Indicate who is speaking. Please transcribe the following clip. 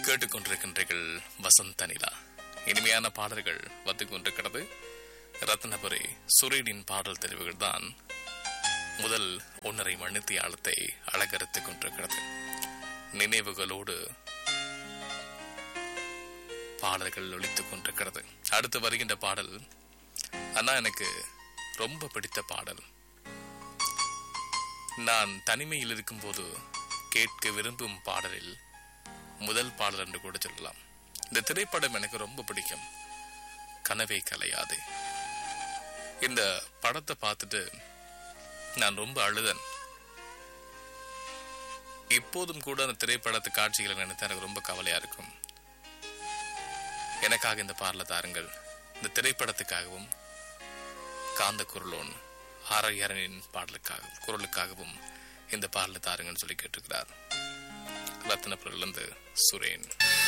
Speaker 1: கேட்டுக்கொண்டிருக்கின்றீர்கள் வசந்த நிலா இனிமையான பாடல்கள் வந்து கொண்டிருக்கிறது ரத்னபுரி சுரேனின் பாடல் தெரிவுகள் தான் முதல் ஒன்றரை மணித்தி ஆழத்தை அலங்கரித்துக் கொண்டிருக்கிறது நினைவுகளோடு பாடல்கள் ஒலித்துக் கொண்டிருக்கிறது அடுத்து வருகின்ற பாடல் அண்ணா எனக்கு ரொம்ப பிடித்த பாடல் நான் தனிமையில் இருக்கும்போது கேட்க விரும்பும் பாடலில் முதல் பாடல் என்று கூட சொல்லலாம் இந்த திரைப்படம் எனக்கு ரொம்ப பிடிக்கும் கனவே கலையாது இந்த படத்தை பார்த்துட்டு நான் ரொம்ப அழுதன் இப்போதும் கூட அந்த திரைப்படத்து காட்சிகளை நினைத்தா எனக்கு ரொம்ப கவலையா இருக்கும் எனக்காக இந்த பாடலை தாருங்கள் இந்த திரைப்படத்துக்காகவும் காந்த குரலோன் ஆரையரனின் பாடலுக்காகவும் குரலுக்காகவும் இந்த பாடலை தாருங்கன்னு சொல்லி கேட்டிருக்கிறார் ரத்னபுரிலிருந்து சுரேன்